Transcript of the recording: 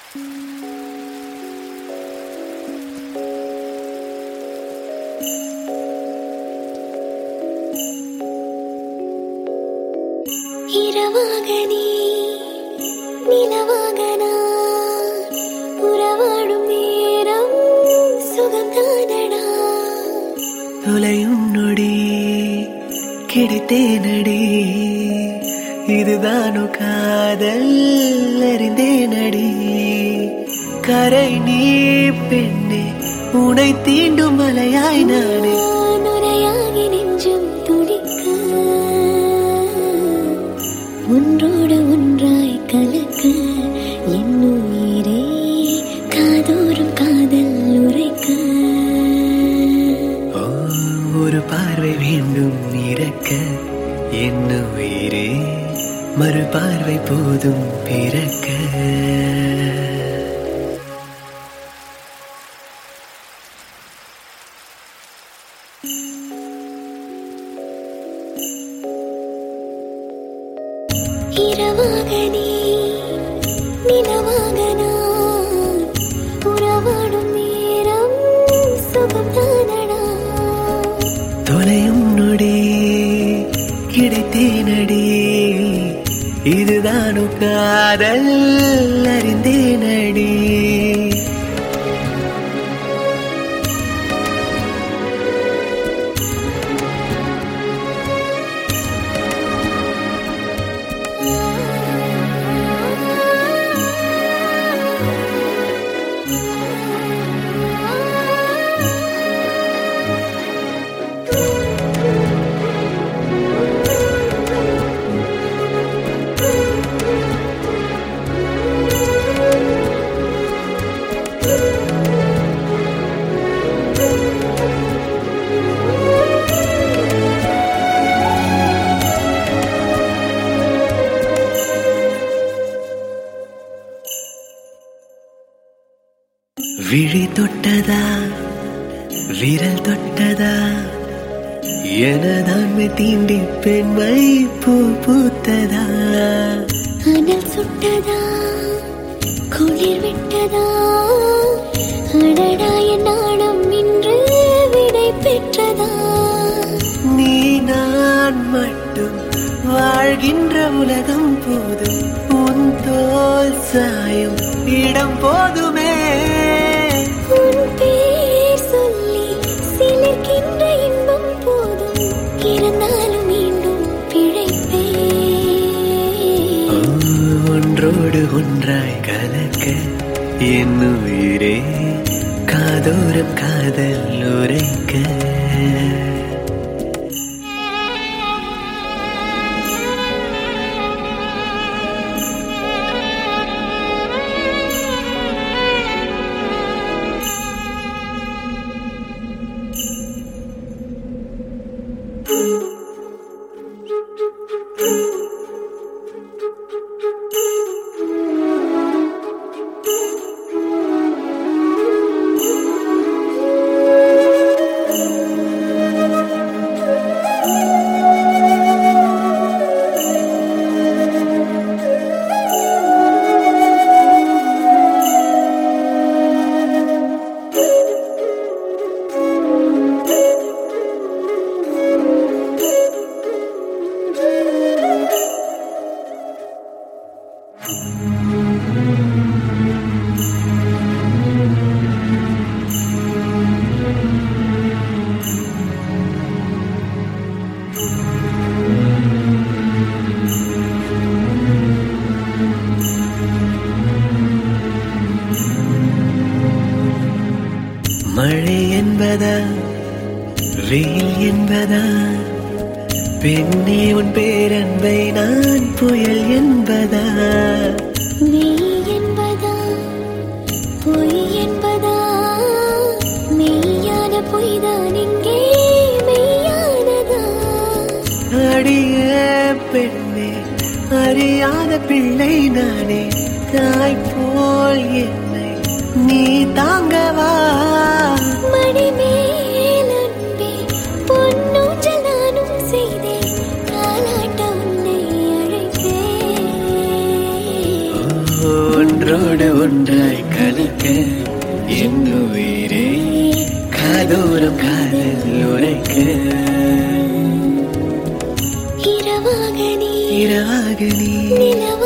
இரவாக நீ நிலவாக நான் உறவாடும் நேரம் சுகம்தானடா தொலையும் நொடி கிடைத்தேனடி இதுதானோ காதல் அறிந்தேனடி கரை நீ பெண்ணே உனை தீண்டும் மலையாய் நானே நான் உரையாகி நெஞ்சம் துடிக்க ஒன்றோடு ஒன்றாய் கலக்க என் உயிரே காதோறும் காதல் உரைக்க ஓ, ஒரு பார்வை வேண்டும் இறக்க என்ன உயிரே மறு பார்வை போதும் பிறக்க இரவாக நீ நிலவாக நான் உறவாடும் நேரம் சுகம்தானடா தொலையும் நொடி கிடைத்தேனடி இதுதானோ காதல் அறிந்தேனடி விழி தொட்டதா விரல் தொட்டதா எனதான்மை தீண்டி பெண்மை பூ பூத்ததா அனல் சுட்டதா குளிர் விட்டதா அடடா என் நாணம் இன்று விடை பெற்றதா நீ நான் மட்டும் வாழ்கின்ற உலகம் போதும் உன் தோல் சாயும் இடம் போதுமே உன் பேர் சொல்லி சிலிர்க்கின்ற இன்பம் போதும் இருந்தாலும் மீண்டும் பிழைப்பே ஓ, ஒன்றோடு ஒன்றாய் கலக்க என் உயிரே காதோரம் காதல் உரைக்க மழை என்பதா வெயில் என்பதா பெண்ணே உன் பேரன்பை நான் புயல் என்பதா மெய் என்பதா பொய் என்பதா மெய்யான பொய்தான் இங்கே மெய்யானதா அடிய பெண்ணே அறியாத பிள்ளை நானே தாய் போல் என்னை நீ தாங்கவா மடிமேல் அன்பே பொன்னூஞ்சல் நானும் செய்தேன் தாலாட்ட உன்னை அழைத்தேன் ஒன்று ஒன்றோடு ஒன்றாய் கலக்க என் உயிரே காதோரம் காதல் உரைக்க இரவாக நீ இரவாக நீ நிலவாக